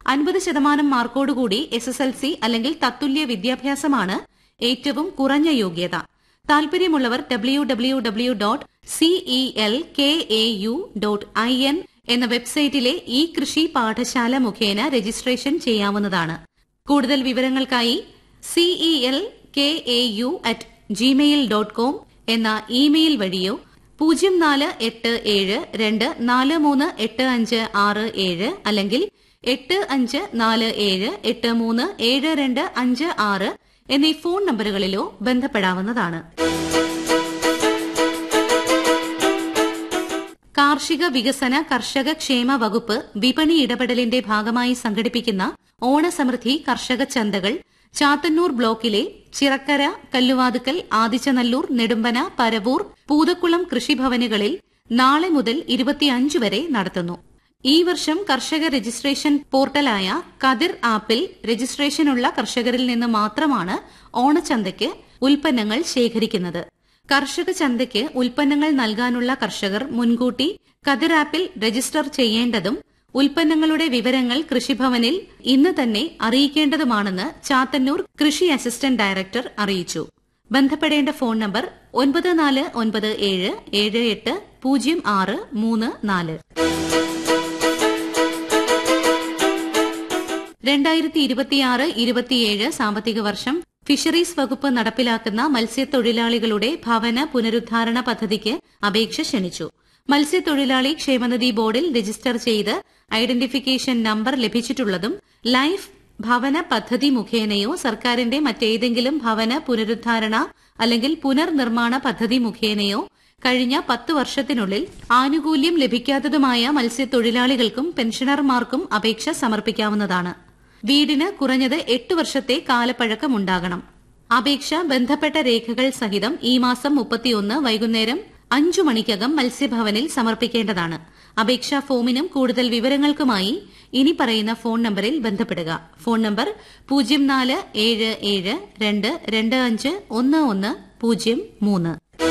അൻപത് ശതമാനം മാർക്കോടുകൂടി എസ് എസ് എൽ സി അല്ലെങ്കിൽ തത്തുല്യ വിദ്യാഭ്യാസമാണ് ഏറ്റവും കുറഞ്ഞ യോഗ്യത താൽപര്യമുള്ളവർ W W W dot C E L K A U dot I N എന്ന വെബ്സൈറ്റിലെ ഇ കൃഷി പാഠശാല മുഖേന രജിസ്ട്രേഷൻ ചെയ്യാവുന്നതാണ് കൂടുതൽ വിവരങ്ങൾക്കായി C E L K A U at Gmail dot com എന്ന ഇമെയിൽ വഴിയോ പൂജ്യം നാല് എട്ട് ഏഴ് രണ്ട് നാല് മൂന്ന് എട്ട് അഞ്ച് ആറ് ഏഴ് അല്ലെങ്കിൽ എട്ട് അഞ്ച് നാല് ഏഴ് എട്ട് മൂന്ന് ഏഴ് രണ്ട് അഞ്ച് ആറ് എന്നീ ഫോൺ നമ്പറുകളിലോ ബന്ധപ്പെടാവുന്നതാണ് കാർഷിക വികസന കർഷക ക്ഷേമ വകുപ്പ് വിപണി ഇടപെടലിന്റെ ഭാഗമായി സംഘടിപ്പിക്കുന്ന ഓണസമൃദ്ധി കർഷക ചന്തകൾ ചാത്തന്നൂർ ബ്ലോക്കിലെ ചിറക്കര കല്ലുവാതുക്കൽ ആദിച്ചനല്ലൂർ നെടുമ്പന പരവൂർ പൂതക്കുളം കൃഷിഭവനുകളിൽ നാളെ മുതൽ ഇരുപത്തിയഞ്ച് വരെ നടത്തുന്നു ഈ വർഷം കർഷക രജിസ്ട്രേഷൻ പോർട്ടലായ കതിർ ആപ്പിൽ രജിസ്ട്രേഷനുള്ള കർഷകരിൽ നിന്ന് മാത്രമാണ് ഓണച്ചന്തയ്ക്ക് ഉൽപ്പന്നങ്ങൾ ശേഖരിക്കുന്നത് കർഷക ചന്തയ്ക്ക് ഉൽപ്പന്നങ്ങൾ നൽകാനുള്ള കർഷകർ മുൻകൂട്ടി കതിർ ആപ്പിൽ രജിസ്റ്റർ ചെയ്യേണ്ടതും ഉൽപ്പന്നങ്ങളുടെ വിവരങ്ങൾ കൃഷിഭവനിൽ ഇന്ന് തന്നെ അറിയിക്കേണ്ടതുമാണെന്ന് ചാത്തന്നൂർ കൃഷി അസിസ്റ്റന്റ് ഡയറക്ടർ അറിയിച്ചു ബന്ധപ്പെടേണ്ട ഫോൺ നമ്പർ ഒൻപത് നാല് ഒൻപത് ഏഴ് ഏഴ് എട്ട് പൂജ്യം ആറ് മൂന്ന് നാല് രണ്ടായിരത്തി ഇരുപത്തിയാറ് ഇരുപത്തിയേഴ് സാമ്പത്തിക വർഷം ഫിഷറീസ് വകുപ്പ് നടപ്പിലാക്കുന്ന മത്സ്യത്തൊഴിലാളികളുടെ ഭവന പുനരുദ്ധാരണ പദ്ധതിക്ക് അപേക്ഷ ക്ഷണിച്ചു മത്സ്യത്തൊഴിലാളി ക്ഷേമനിധി ബോർഡിൽ രജിസ്റ്റർ ചെയ്ത് ഐഡന്റിഫിക്കേഷൻ നമ്പർ ലഭിച്ചിട്ടുള്ളതും ലൈഫ് ഭവന പദ്ധതി മുഖേനയോ സർക്കാരിന്റെ മറ്റേതെങ്കിലും ഭവന പുനരുദ്ധാരണ അല്ലെങ്കിൽ പുനർനിർമ്മാണ പദ്ധതി മുഖേനയോ കഴിഞ്ഞ പത്ത് വർഷത്തിനുള്ളിൽ ആനുകൂല്യം ലഭിക്കാത്തതുമായ മത്സ്യത്തൊഴിലാളികൾക്കും പെൻഷനർമാർക്കും അപേക്ഷ സമർപ്പിക്കാവുന്നതാണ് വീടിന് കുറഞ്ഞത് എട്ട് വർഷത്തെ കാലപ്പഴക്കമുണ്ടാകണം അപേക്ഷ ബന്ധപ്പെട്ട രേഖകൾ സഹിതം ഈ മാസം മുപ്പത്തിയൊന്ന് വൈകുന്നേരം അഞ്ചു മണിക്കകം മത്സ്യഭവനിൽ സമർപ്പിക്കേണ്ടതാണ് അപേക്ഷാ ഫോമിനും കൂടുതൽ വിവരങ്ങൾക്കുമായി ഇനി പറയുന്ന ഫോൺ നമ്പറിൽ ബന്ധപ്പെടുക ഫോൺ നമ്പർ പൂജ്യം നാല് ഏഴ് ഏഴ് രണ്ട് രണ്ട് അഞ്ച് ഒന്ന് ഒന്ന് പൂജ്യം മൂന്ന്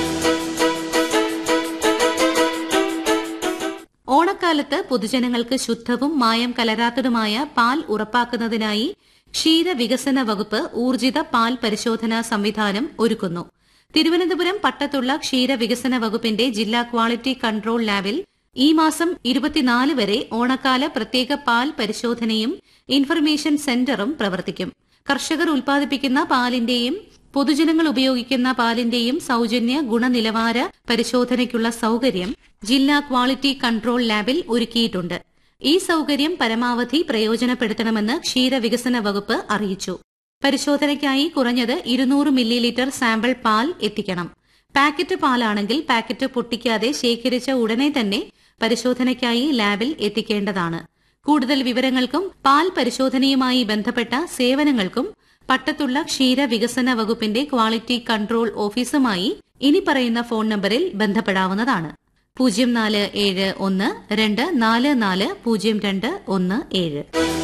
ഓണക്കാലത്ത് പൊതുജനങ്ങൾക്ക് ശുദ്ധവും മായം കലരാത്തതുമായ പാൽ ഉറപ്പാക്കുന്നതിനായി ക്ഷീരവികസന വകുപ്പ് ഊർജിത പാൽ പരിശോധനാ സംവിധാനം ഒരുക്കുന്നു തിരുവനന്തപുരം പട്ടത്തുള്ള ക്ഷീരവികസന വകുപ്പിന്റെ ജില്ലാ ക്വാളിറ്റി കൺട്രോൾ ലാബിൽ ഈ മാസം ഇരുപത്തിനാല് വരെ ഓണക്കാല പ്രത്യേക പാൽ പരിശോധനയും ഇൻഫർമേഷൻ സെന്ററും പ്രവർത്തിക്കും കർഷകർ ഉൽപ്പാദിപ്പിക്കുന്ന പാലിന്റെയും പൊതുജനങ്ങൾ ഉപയോഗിക്കുന്ന പാലിന്റെയും സൌജന്യ ഗുണനിലവാര പരിശോധനയ്ക്കുള്ള സൌകര്യം ജില്ലാ ക്വാളിറ്റി കൺട്രോൾ ലാബിൽ ഒരുക്കിയിട്ടുണ്ട് ഈ സൌകര്യം പരമാവധി പ്രയോജനപ്പെടുത്തണമെന്ന് ക്ഷീരവികസന വകുപ്പ് അറിയിച്ചു പരിശോധനയ്ക്കായി കുറഞ്ഞത് ഇരുന്നൂറ് മില്ലി ലിറ്റർ സാമ്പിൾ പാൽ എത്തിക്കണം പാക്കറ്റ് പാലാണെങ്കിൽ പാക്കറ്റ് പൊട്ടിക്കാതെ ശേഖരിച്ച ഉടനെ തന്നെ പരിശോധനയ്ക്കായി ലാബിൽ എത്തിക്കേണ്ടതാണ് കൂടുതൽ വിവരങ്ങൾക്കും പാൽ പരിശോധനയുമായി ബന്ധപ്പെട്ട സേവനങ്ങൾക്കും പട്ടത്തുള്ള ക്ഷീര വികസന വകുപ്പിന്റെ ക്വാളിറ്റി കൺട്രോൾ ഓഫീസുമായി ഇനി പറയുന്ന ഫോൺ നമ്പറിൽ ബന്ധപ്പെടാവുന്നതാണ് പൂജ്യം നാല് ഏഴ് ഒന്ന് രണ്ട് നാല് നാല് പൂജ്യം രണ്ട് ഒന്ന് ഏഴ്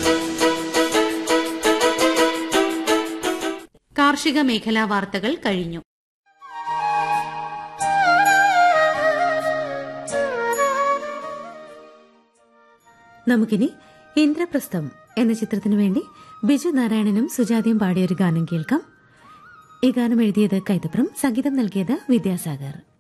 കാർഷിക മേഖലാ വാർത്തകൾ കഴിഞ്ഞു നമുക്കിനി ഇന്ദ്രപ്രസ്ഥം എന്ന ചിത്രത്തിനു വേണ്ടി ബിജു നാരായണനും സുജാതയും പാടിയൊരു ഗാനം കേൾക്കാം ഈ ഗാനം എഴുതിയത് കൈതപ്രം സംഗീതം നൽകിയത് വിദ്യാസാഗർ